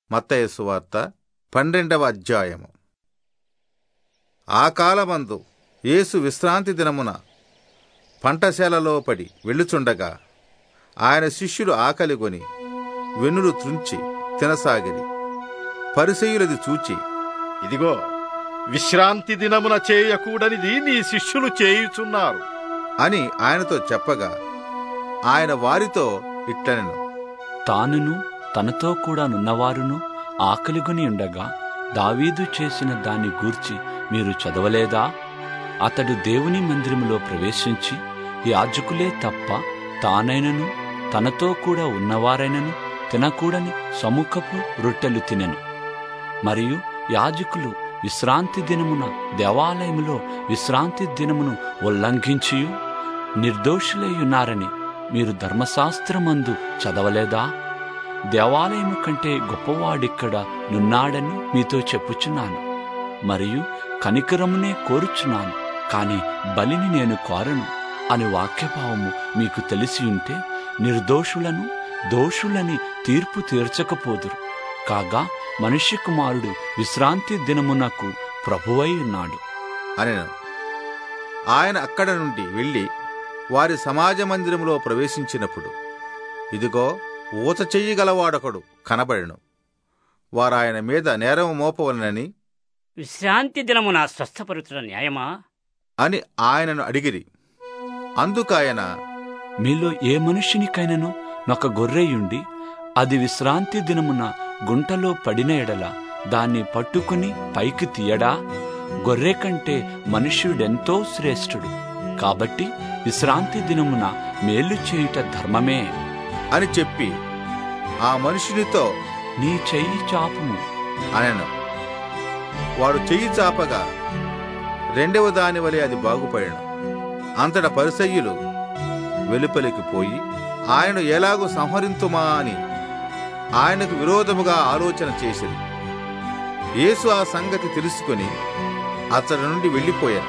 మత్తయి సువార్త పన్నెండవ అధ్యాయము ఆ కాలమందు యేసు విశ్రాంతి దినమున పంటశాలలో పడి వెళ్ళుచుండగా ఆయన శిష్యులు ఆకలిగొని వెన్నులు త్రుంచి తినసాగిరి పరిసయులది చూచి ఇదిగో విశ్రాంతి దినమున చేయకూడనిది నీ శిష్యులు చేయుచున్నారు అని ఆయనతో చెప్పగా ఆయన వారితో ఇట్లనెను తానును తనతో కూడా నున్నవారును ఆకలిగొని ఉండగా దావీదు చేసిన దాన్ని గూర్చి మీరు చదవలేదా అతడు దేవుని మందిరములో ప్రవేశించి యాజకులే తప్ప తానైనను తనతో కూడా ఉన్నవారైనను తినకూడని సముఖపు రొట్టెలు తినెను మరియు యాజకులు విశ్రాంతి దినమున దేవాలయములో విశ్రాంతి దినమును ఉల్లంఘించియు నిర్దోషులై ఉన్నారని మీరు ధర్మశాస్త్రమందు చదవలేదా దేవాలయము కంటే గొప్పవాడిక్కడ నున్నాడని మీతో చెప్పుచున్నాను మరియు కనికరమునే కోరుచున్నాను కాని బలిని నేను కోరను అని వాక్యభావము మీకు తెలిసి ఉంటే నిర్దోషులను దోషులని తీర్పు తీర్చకపోదురు కాగా మనుష్య కుమారుడు విశ్రాంతి దినమునకు ప్రభువై ఉన్నాడు అనెను ఆయన అక్కడ నుండి వెళ్ళి వారి సమాజ మందిరములో ప్రవేశించినప్పుడు ఇదిగో ఊత చెయ్యి గలవాడొకడు కనబడెను వారు ఆయన మీద నేరం మోపవలనని విశ్రాంతి దినమున స్వస్థపరుచుట న్యాయమా అని ఆయనను అడిగిరి అందుకాయన మీలో ఏ మనుష్యునికైనను నొక గొర్రెయుండి అది విశ్రాంతి దినమున గుంటలో పడిన ఎడల దాన్ని పట్టుకుని పైకి తీయడా గొర్రె కంటే మనుష్యుడెంతో శ్రేష్ఠుడు కాబట్టి విశ్రాంతి దినమున మేలు చేయుట ధర్మమే అని చెప్పి ఆ మనుషునితో నీ చెయ్యి చాపుము అనెను వాడు చెయ్యి చాపగా రెండవ దాని వలె అది బాగుపడెను అంతట పరిసయ్యులు వెలుపలికి పోయి ఆయనను ఎలాగో సంహరింతుమా అని ఆయనకు విరోధముగా ఆలోచన చేసిరి యేసు ఆ సంగతి తెలుసుకుని అతడి నుండి వెళ్ళిపోయాను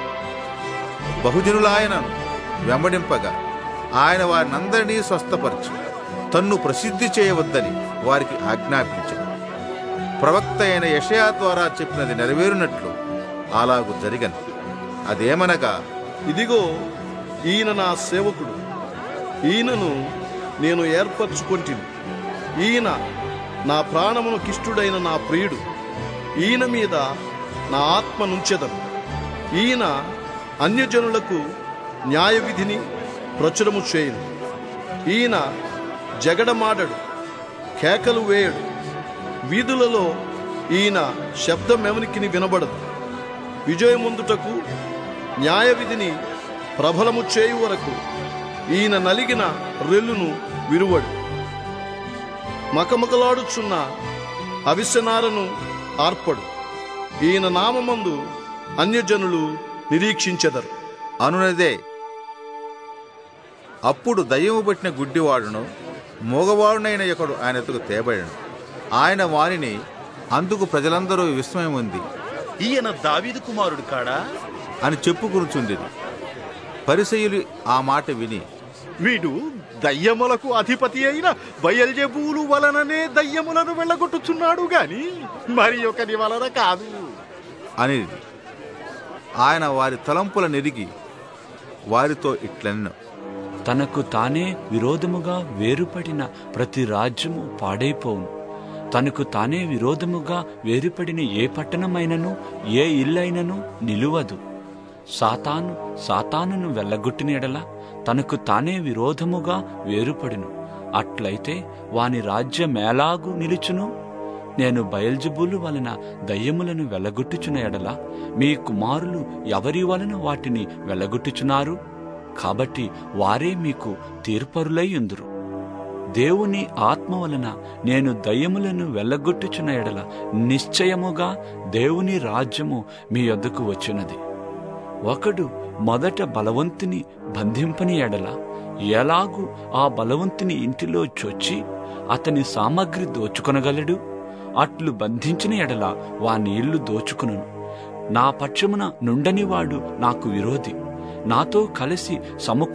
బహుజనులాయనను వెంబడింపగా ఆయన వారినందరినీ స్వస్థపరచు తన్ను ప్రసిద్ధి చేయవద్దని వారికి ఆజ్ఞాపించాడు ప్రవక్త అయిన యషయా ద్వారా చెప్పినది నెరవేరునట్లు అలాగు జరిగను అదేమనగా ఇదిగో ఈయన నా సేవకుడు ఈయనను నేను ఏర్పరచుకొంటిని ఈయన నా ప్రాణమును కిష్టుడైన నా ప్రియుడు ఈయన మీద నా ఆత్మ నుంచెదను ఈయన అన్యజనులకు న్యాయ విధిని ప్రచురము చేయను ఈయన జగడమాడడు కేకలు వేయడు వీధులలో ఈయన శబ్దమెవనికిని వినబడదు విజయముందుటకు న్యాయ విధిని ప్రబలము చేయు వరకు ఈయన నలిగిన రెల్లును విరువడు మకమకలాడుచున్న అవిసనారను ఆర్పడు ఈయన నామమందు అన్యజనులు నిరీక్షించెదరు అనునదే అప్పుడు దయ్యము పట్టిన గుడ్డివాడును మూగవాడునైన ఒకడు ఆయన ఎదుగు తేబడను ఆయన వానిని అందుకు ప్రజలందరూ విస్మయం ఉంది ఈయన దావీదు కుమారుడు కాడా అని చెప్పుకురుచుండిరి పరిసయులు ఆ మాట విని వీడు దయ్యములకు అధిపతి అయిన బయల్జబూలు వలననే దయ్యములను వెళ్ళగొట్టుచున్నాడు గాని మరి ఒకరి వలన కాదు అనేది ఆయన వారి తలంపుల నెరిగి వారితో ఇట్లెన్నో తనకు తానే విరోధముగా వేరుపడిన ప్రతి రాజ్యము పాడైపోవును తనకు తానే విరోధముగా వేరుపడిన ఏ పట్టణమైనను ఏ ఇల్లైనను నిలువదు సాతాను సాతానును వెళ్ళగొట్టిన ఎడల తనకు తానే విరోధముగా వేరుపడును అట్లయితే వాని రాజ్యమేలాగు నిలుచును నేను బయల్జబులు వలన దయ్యములను వెళ్ళగొట్టుచున్న ఎడల మీ కుమారులు ఎవరి వలన వాటిని వెళ్ళగొట్టుచున్నారు కాబట్టి వారే మీకు తీర్పరులై ఉందురు దేవుని ఆత్మ వలన నేను దయ్యములను వెళ్ళగొట్టుచున్న ఎడల నిశ్చయముగా దేవుని రాజ్యము మీ యొద్దకు వచ్చినది ఒకడు మొదట బలవంతుని బంధింపని ఎడల ఎలాగు ఆ బలవంతుని ఇంటిలో చొచ్చి అతని సామగ్రి దోచుకొనగలడు అట్లు బంధించిన ఎడల వాని ఇల్లు దోచుకును నా పక్షమున నుండనివాడు నాకు విరోధి నాతో కలిసి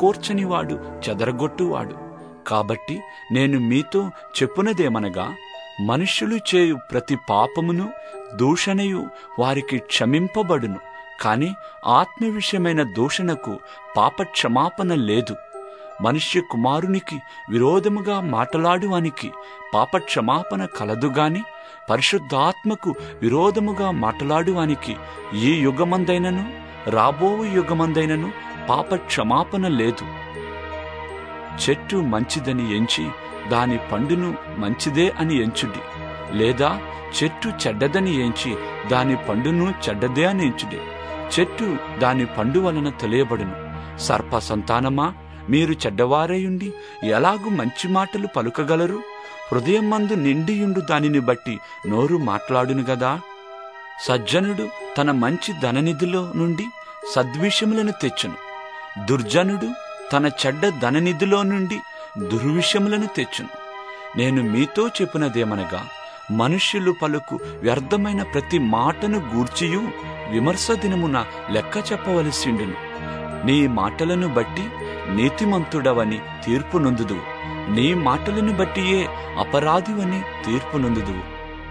సమకూర్చనివాడు చెదరగొట్టువాడు కాబట్టి నేను మీతో చెప్పునదేమనగా మనుష్యులు చేయు ప్రతి పాపమును దూషణయు వారికి క్షమింపబడును కాని ఆత్మ విషయమైన దూషణకు పాప క్షమాపణ లేదు మనుష్య కుమారునికి విరోధముగా మాటలాడువానికి పాప క్షమాపణ కలదుగాని పరిశుద్ధాత్మకు విరోధముగా మాటలాడువానికి ఈ యుగమందైనను రాబో యుగమందైనను పాప క్షమాపణ లేదు చెట్టు మంచిదని ఎంచి దాని పండును మంచిదే అని ఎంచుడి లేదా చెట్టు చెడ్డదని ఎంచి దాని పండును చెడ్డదే అని ఎంచుడి చెట్టు దాని పండు వలన తెలియబడును సర్ప సంతానమా మీరు చెడ్డవారయుండి ఎలాగు మంచి మాటలు పలుకగలరు హృదయం మందు నిండియుండు దానిని బట్టి నోరు మాట్లాడును గదా సజ్జనుడు తన మంచి ధననిధిలో నుండి సద్విషయములను తెచ్చును దుర్జనుడు తన చెడ్డ ధననిధిలో నుండి దుర్విషయములను తెచ్చును నేను మీతో చెప్పినదేమనగా మనుష్యులు పలుకు వ్యర్థమైన ప్రతి మాటను గూర్చియు విమర్శ దినమున లెక్క చెప్పవలసిండును నీ మాటలను బట్టి నీతిమంతుడవని తీర్పు నొందుదువు నీ మాటలను బట్టియే అపరాధివని తీర్పు నొందుదువు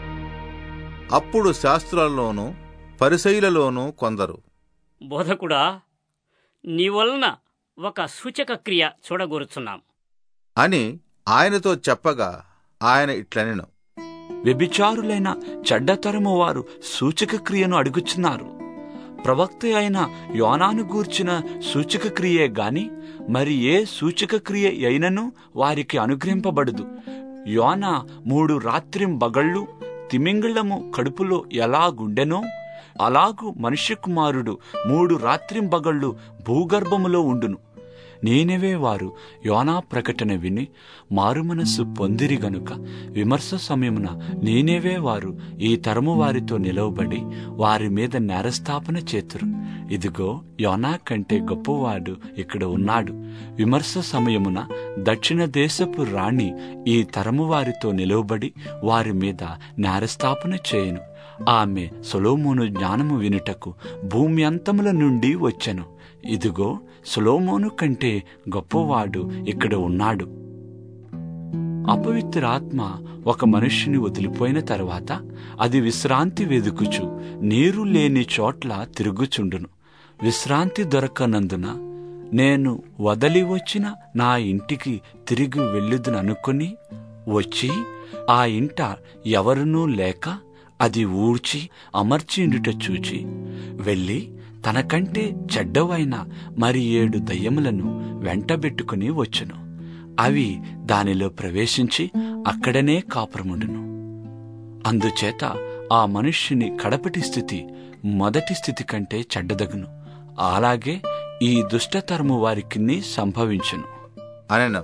అప్పుడు శాస్త్రాల్లోనూ పరిశైలలోనూ కొందరు బోధకుడా నీ వలన ఒక సూచక క్రియ చూడగోరుచున్నాం అని ఆయనతో చెప్పగా ఆయన ఇట్లనెను వ్యభిచారులైన చెడ్డతరము వారు సూచక క్రియను అడుగుచున్నారు ప్రవక్త అయిన యోనాను గూర్చిన సూచక క్రియే గాని మరి ఏ సూచక క్రియ అయినను వారికి అనుగ్రహింపబడదు యోన మూడు రాత్రిం బగళ్ళు తిమింగళము కడుపులో ఎలాగుండెనో అలాగు మనుష్య కుమారుడు మూడు రాత్రింబగళ్ళు భూగర్భములో ఉండును నేనవే వారు యోనా ప్రకటన విని మారుమనస్సు పొందిరి గనుక విమర్శ సమయమున నేనేవే వారు ఈ తరము వారితో నిలవబడి వారి మీద నేరస్థాపన చేతురు ఇదిగో యోనా కంటే గొప్పవాడు ఇక్కడ ఉన్నాడు విమర్శ సమయమున దక్షిణ దేశపు రాణి ఈ తరము వారితో నిలవబడి వారి మీద నేరస్థాపన చేయను ఆమె సొలోమోను జ్ఞానము వినుటకు భూమి అంతముల నుండి వచ్చెను ఇదిగో సొలోమోను కంటే గొప్పవాడు ఇక్కడ ఉన్నాడు అపవిత్రాత్మ ఒక మనుష్యుని వదిలిపోయిన తర్వాత అది విశ్రాంతి వెదుకుచు నీరు లేని చోట్ల తిరుగుచుండును విశ్రాంతి దొరకనందున నేను వదలి వచ్చిన నా ఇంటికి తిరిగి వెళ్ళుదుననుకొని వచ్చి ఆ ఇంట ఎవరునూ లేక అది ఊడ్చి అమర్చిండుట చూచి వెళ్ళి తనకంటే చెడ్డవైన మరి ఏడు దయ్యములను వెంటబెట్టుకుని వచ్చును అవి దానిలో ప్రవేశించి అక్కడనే కాపురముండును అందుచేత ఆ మనుష్యుని కడపటి స్థితి మొదటి స్థితి కంటే చెడ్డదగును అలాగే ఈ దుష్టతరము వారికి సంభవించును అనెను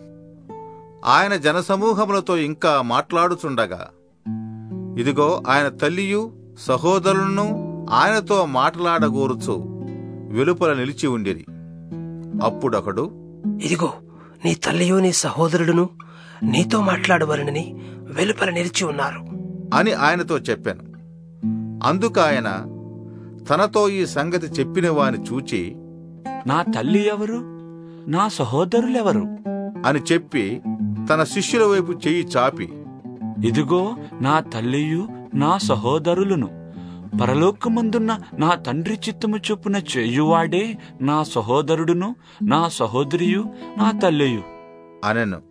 ఆయన జనసమూహములతో ఇంకా మాట్లాడుచుండగా ఇదిగో ఆయన తల్లియు సహోదరులను ఆయనతో మాట్లాడగోరుచు వెలుపల నిలిచి ఉండిరి అప్పుడొకడు ఇదిగో నీ తల్లియు నీ సహోదరుడును నీతో మాట్లాడవలనని వెలుపల నిలిచి ఉన్నారు అని ఆయనతో చెప్పాను అందుకు ఆయన తనతో ఈ సంగతి చెప్పిన వాని చూచి నా తల్లి ఎవరు నా సహోదరులెవరు అని చెప్పి తన శిష్యుల వైపు చెయ్యి చాపి ఇదిగో నా తల్లియు నా సహోదరులను పరలోకమందున్న నా తండ్రి చిత్తము చొప్పున చేయువాడే నా సహోదరుడును నా సహోదరియు నా తల్లియు అనెను